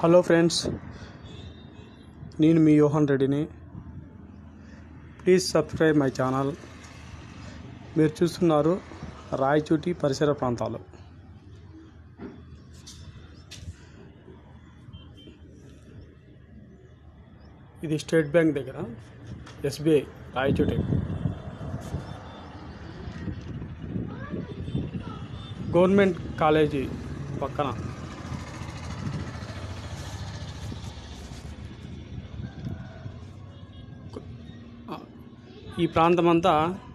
hello friends నేను మీ యోహన్ రెడ్డిని ప్లీజ్ సబ్స్క్రైబ్ మై ఛానల్ మీరు చూస్తున్నారు రాయచూటి పరిసర ప్రాంతాలు ఇది స్టేట్ బ్యాంక్ దగ్గర ఎస్బీఐ రాయచూటి గవర్నమెంట్ కాలేజీ పక్కన ఈ ప్రాంతం అంతా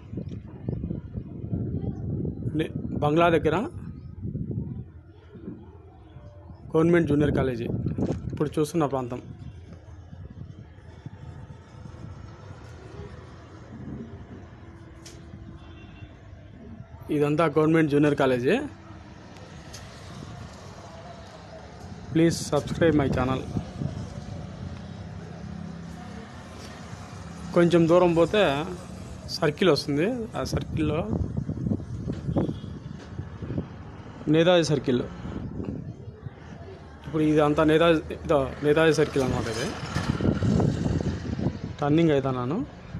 నే- బంగ్లా దగ్గర గవర్నమెంట్ జూనియర్ కాలేజీ ఇప్పుడు చూస్తున్న ప్రాంతం ఇదంతా government junior college please subscribe my channel కొంచెం దూరం పోతే సర్కిల్ వస్తుంది ఆ సర్కిల్లో నేతాజీ సర్కిల్ ఇప్పుడు ఇది అంతా నేతాజీ ఇదో నేతాజీ సర్కిల్ అనమాట ఇది టర్నింగ్ అవుతున్నాను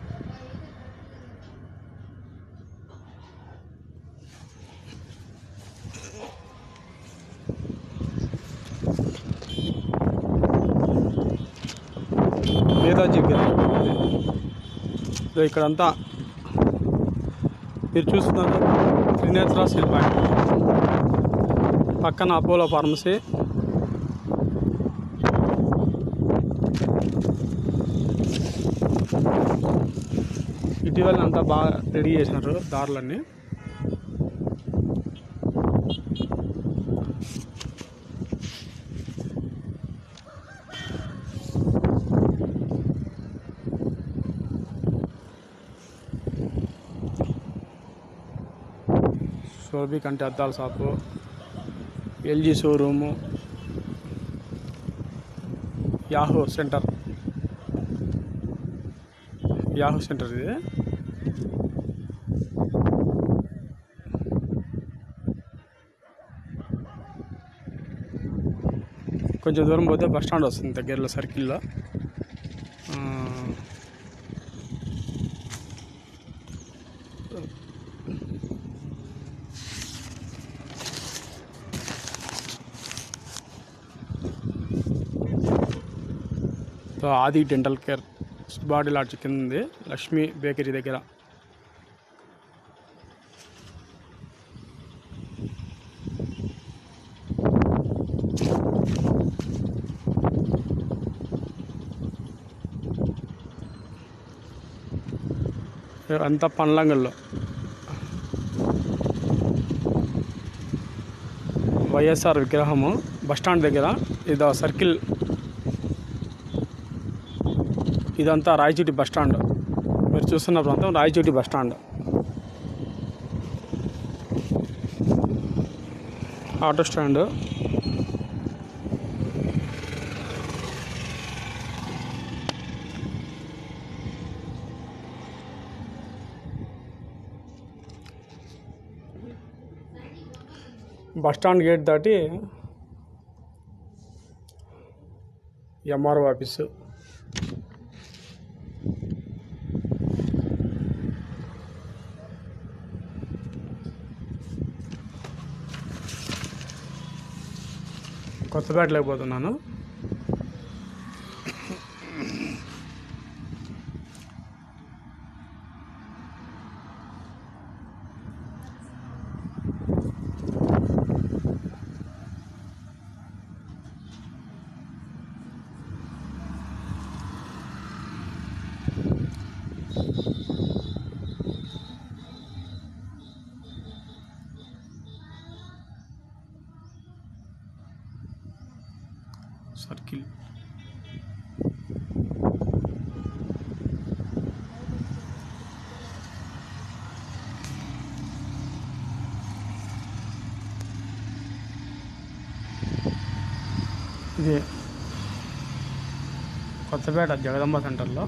నేతాజీ గారి ఇదో ఇక్కడంతా మీరు చూస్తున్నారు త్రినేత్ర స్టీల్ ప్లాంట్ పక్కన అపోలో ఫార్మసీ ఇటీవల అంతా బాగా రెడీ చేసినారు దారులన్నీ శోభి కంటే అద్దాల shop LG showroom Yahoo centre Yahoo centre ఇది కొంచెం దూరం పోతే బస్ స్టాండ్ వస్తుంది దగ్గరలో సర్కిల్లో ఆ, సో ఆది డెంటల్ కేర్ సుబ్బాడి లాడ్జ్ కింద ఉంది లక్ష్మీ బేకరీ దగ్గర అంతా పండ్లంగల్లో వైఎస్ఆర్ విగ్రహము బస్టాండ్ దగ్గర ఇది సర్కిల్ ఇదంతా రాయచూటి బస్ స్టాండ్ మీరు చూస్తున్న ప్రాంతం Rayachoti bus stand auto stand bus stand gate దాటి ఎంఆర్ఓ ఆఫీసు కొత్తపేటలోకి పోతున్నాను సర్కిల్ ఇది కొత్తపేట జగదంబ సెంటర్లో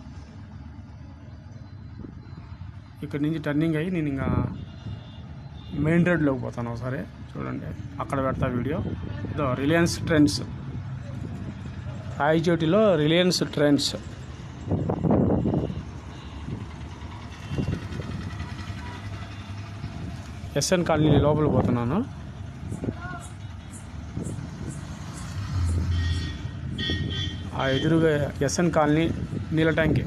ఇక్కడ నుంచి టర్నింగ్ అయ్యి నేను ఇంకా మెయిన్ రోడ్లోకి పోతాను ఒకసారి చూడండి అక్కడ పెడతా వీడియో ఇదో రిలయన్స్ ట్రెండ్స్ రాయచోటిలో రిలయన్స్ ట్రెండ్స్ ఎస్ఎన్ కాలనీ లోపల పోతున్నాను ఆ ఎదురుగా ఎస్ఎన్ కాలనీ నీళ్ళ ట్యాంకి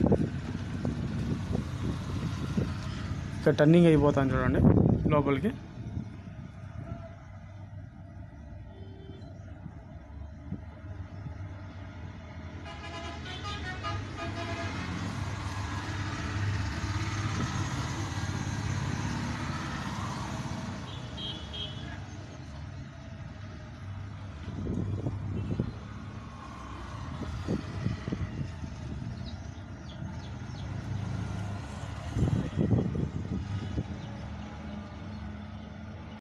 ఇక్కడ టర్నింగ్ అయిపోతాను చూడండి లోపలికి